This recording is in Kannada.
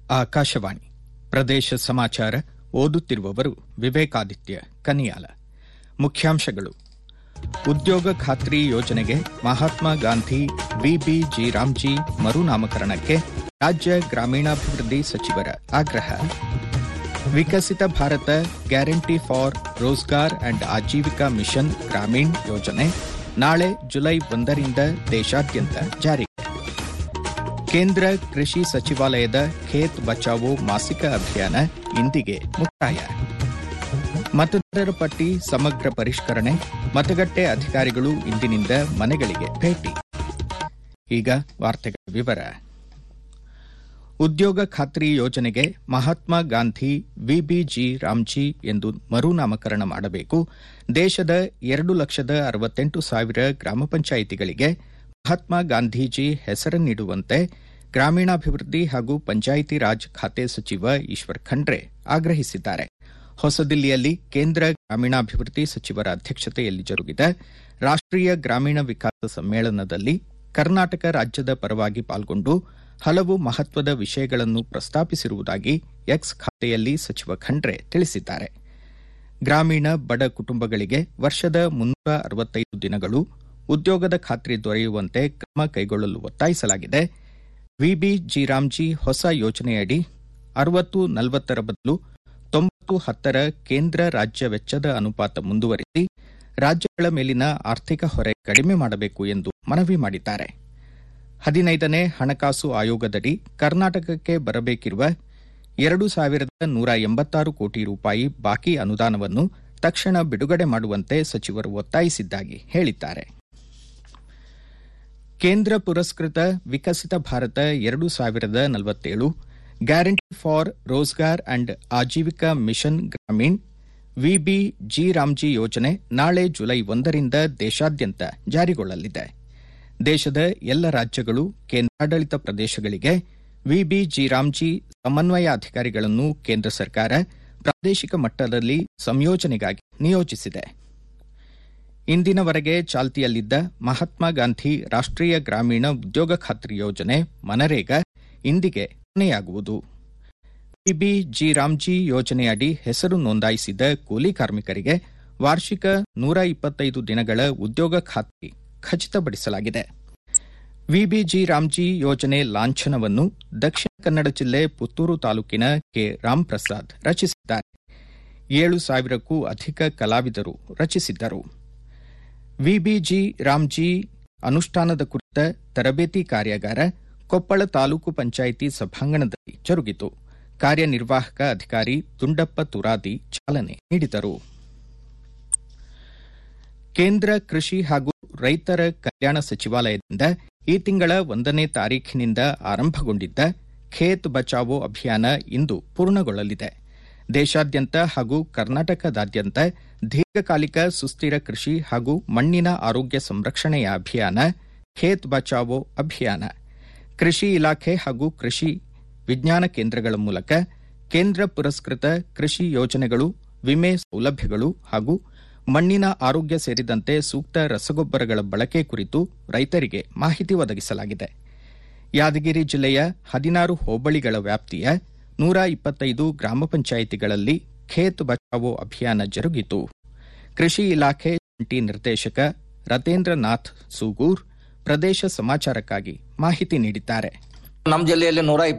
ಆಕಾಶವಾಣಿ ಪ್ರದೇಶ ಸಮಾಚಾರ ಓದುತ್ತಿರುವವರು ವಿವೇಕಾದಿತ್ಯ ಕನಿಯಾಲ ಮುಖ್ಯಾಂಶಗಳು ಉದ್ಯೋಗ ಖಾತ್ರಿ ಯೋಜನೆಗೆ ಮಹಾತ್ಮ ಗಾಂಧಿ ವಿಬಿಜಿ ರಾಮ್ಜಿ ಮರುನಾಮಕರಣಕ್ಕೆ ರಾಜ್ಯ ಗ್ರಾಮೀಣಾಭಿವೃದ್ಧಿ ಸಚಿವರ ಆಗ್ರಹ Viksit Bharat guarantee for Rozgar and Ajeevika mission Gramin ಯೋಜನೆ ನಾಳೆ ಜುಲೈ ಒಂದರಿಂದ ದೇಶಾದ್ಯಂತ ಜಾರಿಗೆ ಕೇಂದ್ರ ಕೃಷಿ ಸಚಿವಾಲಯದ ಖೇತ್ ಬಚಾವೋ ಮಾಸಿಕ ಅಭಿಯಾನ ಇಂದಿಗೆ ಮುಕ್ತಾಯ ಮತದಾರರ ಪಟ್ಟಿ ಸಮಗ್ರ ಪರಿಷ್ಕರಣೆ ಮತಗಟ್ಟೆ ಅಧಿಕಾರಿಗಳು ಇಂದಿನಿಂದ ಮನೆಗಳಿಗೆ ಭೇಟಿ ಈಗ ವಾರ್ತೆಗಳ ವಿವರ ಉದ್ಯೋಗ ಖಾತ್ರಿ ಯೋಜನೆಗೆ ಮಹಾತ್ಮ ಗಾಂಧಿ ವಿಬಿಜಿ ರಾಮ್ಜಿ ಎಂದು ಮರುನಾಮಕರಣ ಮಾಡಬೇಕು ದೇಶದ ಎರಡು ಲಕ್ಷದ ಅರವತ್ತೆಂಟು ಸಾವಿರ ಗ್ರಾಮ ಪಂಚಾಯಿತಿಗಳಿಗೆ ಮಹಾತ್ಮ ಗಾಂಧೀಜಿ ಹೆಸರನ್ನಿಡುವಂತೆ ಗ್ರಾಮೀಣಾಭಿವೃದ್ಧಿ ಹಾಗೂ ಪಂಚಾಯಿತಿ ರಾಜ್ ಖಾತೆ ಸಚಿವ ಈಶ್ವರ್ ಖಂಡ್ರೆ ಆಗ್ರಹಿಸಿದ್ದಾರೆ ಹೊಸದಿಲ್ಲಿಯಲ್ಲಿ ಕೇಂದ್ರ ಗ್ರಾಮೀಣಾಭಿವೃದ್ಧಿ ಸಚಿವರ ಅಧ್ಯಕ್ಷತೆಯಲ್ಲಿ ಜರುಗಿದ ರಾಷ್ಟೀಯ ಗ್ರಾಮೀಣ ವಿಕಾಸ ಸಮ್ಮೇಳನದಲ್ಲಿ ಕರ್ನಾಟಕ ರಾಜ್ಯದ ಪರವಾಗಿ ಪಾಲ್ಗೊಂಡು ಹಲವು ಮಹತ್ವದ ವಿಷಯಗಳನ್ನು ಪ್ರಸ್ತಾಪಿಸಿರುವುದಾಗಿ ಎಕ್ಸ್ ಖಾತೆಯಲ್ಲಿ ಸಚಿವ ಖಂಡ್ರೆ ತಿಳಿಸಿದ್ದಾರೆ ಗ್ರಾಮೀಣ ಬಡ ಕುಟುಂಬಗಳಿಗೆ ವರ್ಷದ ಮುನ್ನೂರ ಅರವತ್ತೈದು ದಿನಗಳು ಉದ್ಯೋಗದ ಖಾತ್ರಿ ದೊರೆಯುವಂತೆ ಕ್ರಮ ಕೈಗೊಳ್ಳಲು ಒತ್ತಾಯಿಸಲಾಗಿದೆ ವಿಬಿಜಿ ರಾಮ್ಜಿ ಹೊಸ ಯೋಜನೆಯಡಿ ಅರವತ್ತು ನಲವತ್ತರ ಬದಲು ತೊಂಬತ್ತು ಹತ್ತರ ಕೇಂದ್ರ ರಾಜ್ಯ ವೆಚ್ಚದ ಅನುಪಾತ ಮುಂದುವರಿಸಿ ರಾಜ್ಯಗಳ ಮೇಲಿನ ಆರ್ಥಿಕ ಹೊರೆ ಕಡಿಮೆ ಮಾಡಬೇಕು ಎಂದು ಮನವಿ ಮಾಡಿದ್ದಾರೆ ಹದಿನೈದನೇ ಹಣಕಾಸು ಆಯೋಗದಡಿ ಕರ್ನಾಟಕಕ್ಕೆ ಬರಬೇಕಿರುವ ಎರಡು ಸಾವಿರದ ನೂರ ಎಂಬತ್ತಾರು ಕೋಟಿ ರೂಪಾಯಿ ಬಾಕಿ ಅನುದಾನವನ್ನು ತಕ್ಷಣ ಬಿಡುಗಡೆ ಮಾಡುವಂತೆ ಸಚಿವರು ಒತ್ತಾಯಿಸಿದ್ದಾಗಿ ಹೇಳಿದ್ದಾರೆ ಕೇಂದ್ರ ಪುರಸ್ಕೃತ ವಿಕಸಿತ ಭಾರತ ಎರಡು ಸಾವಿರದ ನಲವತ್ತೇಳು guarantee for Rozgar and Ajeevika mission Gramin VBG RAM G ಯೋಜನೆ ನಾಳೆ ಜುಲೈ ಒಂದರಿಂದ ದೇಶಾದ್ಯಂತ ಜಾರಿಗೊಳ್ಳಲಿದೆ ದೇಶದ ಎಲ್ಲ ರಾಜ್ಯಗಳು ಕೇಂದ್ರಾಡಳಿತ ಪ್ರದೇಶಗಳಿಗೆ ವಿಬಿಜಿ ರಾಮ್ಜಿ ಸಮನ್ವಯಾಧಿಕಾರಿಗಳನ್ನು ಕೇಂದ್ರ ಸರ್ಕಾರ ಪ್ರಾದೇಶಿಕ ಮಟ್ಟದಲ್ಲಿ ಸಂಯೋಜನೆಗಾಗಿ ನಿಯೋಜಿಸಿದೆ ಇಂದಿನವರೆಗೆ ಚಾಲ್ತಿಯಲ್ಲಿದ್ದ ಮಹಾತ್ಮ ಗಾಂಧಿ ರಾಷ್ಟೀಯ ಗ್ರಾಮೀಣ ಉದ್ಯೋಗ ಖಾತ್ರಿ ಯೋಜನೆ ಮನರೇಗಾ ಇಂದಿಗೆ ಕೊನೆಯಾಗುವುದು ಬಿಬಿಜಿ ರಾಮ್ಜಿ ಯೋಜನೆಯಡಿ ಹೆಸರು ನೋಂದಾಯಿಸಿದ ಕೂಲಿ ಕಾರ್ಮಿಕರಿಗೆ ವಾರ್ಷಿಕ ನೂರ ಇಪ್ಪತ್ತೈದು ದಿನಗಳ ಉದ್ಯೋಗ ಖಾತ್ರಿ ಖಚಿತಪಡಿಸಲಾಗಿದೆ ವಿಬಿಜಿ ರಾಮ್ಜಿ ಯೋಜನೆ ಲಾಂಛನವನ್ನು ದಕ್ಷಿಣ ಕನ್ನಡ ಜಿಲ್ಲೆ ಪುತ್ತೂರು ತಾಲೂಕಿನ ಕೆ ರಾಮ್ಪ್ರಸಾದ್ ರಚಿಸಿದ್ದಾರೆ ಏಳು ಸಾವಿರಕ್ಕೂ ಅಧಿಕ ಕಲಾವಿದರು ರಚಿಸಿದ್ದರು ವಿಬಿಜಿ ರಾಮ್ಜಿ ಅನುಷ್ಠಾನದ ಕುರಿತ ತರಬೇತಿ ಕಾರ್ಯಾಗಾರ ಕೊಪ್ಪಳ ತಾಲೂಕು ಪಂಚಾಯಿತಿ ಸಭಾಂಗಣದಲ್ಲಿ ಜರುಗಿತು ಕಾರ್ಯನಿರ್ವಾಹಕ ಅಧಿಕಾರಿ ದುಂಡಪ್ಪ ತುರಾದಿ ಚಾಲನೆ ನೀಡಿದರು ಕೇಂದ್ರ ಕೃಷಿ ಹಾಗೂ ರೈತರ ಕಲ್ಯಾಣ ಸಚಿವಾಲಯದಿಂದ ಈ ತಿಂಗಳ ಒಂದನೇ ತಾರೀಖಿನಿಂದ ಆರಂಭಗೊಂಡಿದ್ದ ಖೇತ್ ಬಚಾವೋ ಅಭಿಯಾನ ಇಂದು ಪೂರ್ಣಗೊಳ್ಳಲಿದೆ ದೇಶಾದ್ಯಂತ ಹಾಗೂ ಕರ್ನಾಟಕದಾದ್ಯಂತ ದೀರ್ಘಕಾಲಿಕ ಸುಸ್ಥಿರ ಕೃಷಿ ಹಾಗೂ ಮಣ್ಣಿನ ಆರೋಗ್ಯ ಸಂರಕ್ಷಣೆಯ ಅಭಿಯಾನ ಖೇತ್ ಬಚಾವೋ ಅಭಿಯಾನ ಕೃಷಿ ಇಲಾಖೆ ಹಾಗೂ ಕೃಷಿ ವಿಜ್ಞಾನ ಕೇಂದ್ರಗಳ ಮೂಲಕ ಕೇಂದ್ರ ಪುರಸ್ಕೃತ ಕೃಷಿ ಯೋಜನೆಗಳು ವಿಮೆ ಸೌಲಭ್ಯಗಳು ಹಾಗೂ ಮಣ್ಣಿನ ಆರೋಗ್ಯ ಸೇರಿದಂತೆ ಸೂಕ್ತ ರಸಗೊಬ್ಬರಗಳ ಬಳಕೆ ಕುರಿತು ರೈತರಿಗೆ ಮಾಹಿತಿ ಒದಗಿಸಲಾಗಿದೆ ಯಾದಗಿರಿ ಜಿಲ್ಲೆಯ ಹದಿನಾರು ಹೋಬಳಿಗಳ ವ್ಯಾಪ್ತಿಯ ನೂರ ಇಪ್ಪತ್ತೈದು ಗ್ರಾಮ ಪಂಚಾಯಿತಿಗಳಲ್ಲಿ ಖೇತ್ ಬಚಾವೋ ಅಭಿಯಾನ ಜರುಗಿತು ಕೃಷಿ ಇಲಾಖೆ ಜಂಟಿ ನಿರ್ದೇಶಕ ರತೇಂದ್ರನಾಥ್ ಸೂಗೂರ್ ಪ್ರದೇಶ ಸಮಾಚಾರಕ್ಕಾಗಿ ಮಾಹಿತಿ ನೀಡಿದ್ದಾರೆ ನಮ್ಮ ಜಿಲ್ಲೆಯಲ್ಲಿ ನೂರ